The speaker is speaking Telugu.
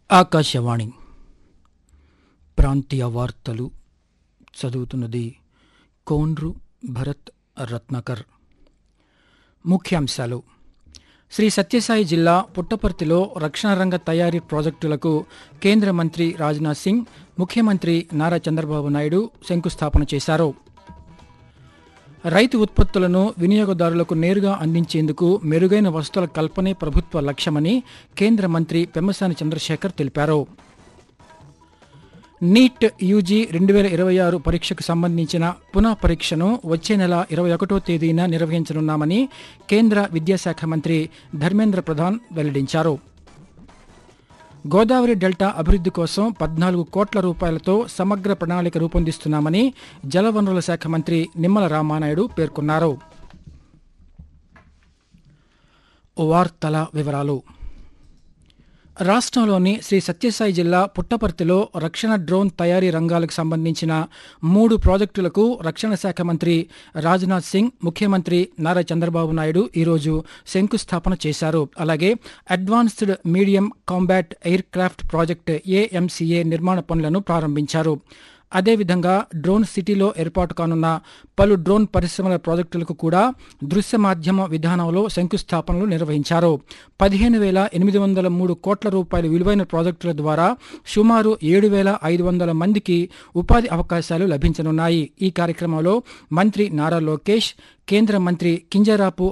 ఆకాశవాణి ప్రాంతీయ వార్తలు చదువుతున్నది కోన్రు భరత్ రత్నాకర్ ముఖ్యాంశాలు శ్రీ సత్యసాయి జిల్లా పుట్టపర్తిలో రక్షణ రంగ తయారీ ప్రాజెక్టులకు కేంద్ర మంత్రి రాజ్నాథ్ సింగ్ ముఖ్యమంత్రి నారా చంద్రబాబు నాయుడు శంకుస్థాపన చేశారు రైతు ఉత్పత్తులను వినియోగదారులకు నేరుగా అందించేందుకు మెరుగైన వసతుల కల్పనే ప్రభుత్వ లక్ష్యమని కేంద్ర మంత్రి పెమ్మసాని చంద్రశేఖర్ తెలిపారు నీట్ యూజీ రెండు వేల ఇరవై ఆరు పరీక్షకు సంబంధించిన పునః పరీక్షను వచ్చే నెల ఇరవై ఒకటో తేదీన నిర్వహించనున్నామని కేంద్ర విద్యాశాఖ మంత్రి ధర్మేంద్ర ప్రధాన్ వెల్లడించారు గోదావరి డెల్టా అభివృద్ధి కోసం పద్నాలుగు కోట్ల రూపాయలతో సమగ్ర ప్రణాళిక రూపొందిస్తున్నామని జలవనరుల శాఖ మంత్రి నిమ్మల రామానాయుడు పేర్కొన్నారు వార్తల వివరాలు రాష్ట్రంలోని శ్రీ సత్యసాయి జిల్లా పుట్టపర్తిలో రక్షణ డ్రోన్ తయారీ రంగాలకు సంబంధించిన మూడు ప్రాజెక్టులకు రక్షణ శాఖ మంత్రి రాజ్నాథ్ సింగ్ ముఖ్యమంత్రి నారా చంద్రబాబు నాయుడు ఈరోజు శంకుస్థాపన చేశారు అలాగే advanced medium combat aircraft project AMCA నిర్మాణ పనులను ప్రారంభించారు అదేవిధంగా డ్రోన్ సిటీలో ఏర్పాటు కానున్న పలు డ్రోన్ పరిశ్రమల ప్రాజెక్టులకు కూడా దృశ్య మాధ్యమ విధానంలో శంకుస్థాపనలు నిర్వహించారు పదిహేను వేల ఎనిమిది వందల మూడు కోట్ల రూపాయల విలువైన ప్రాజెక్టుల ద్వారా సుమారు ఏడు వేల ఐదు వందల మందికి ఉపాధి అవకాశాలు లభించనున్నాయి ఈ కార్యక్రమంలో మంత్రి నారా లోకేష్ కేంద్ర మంత్రి కింజరాపు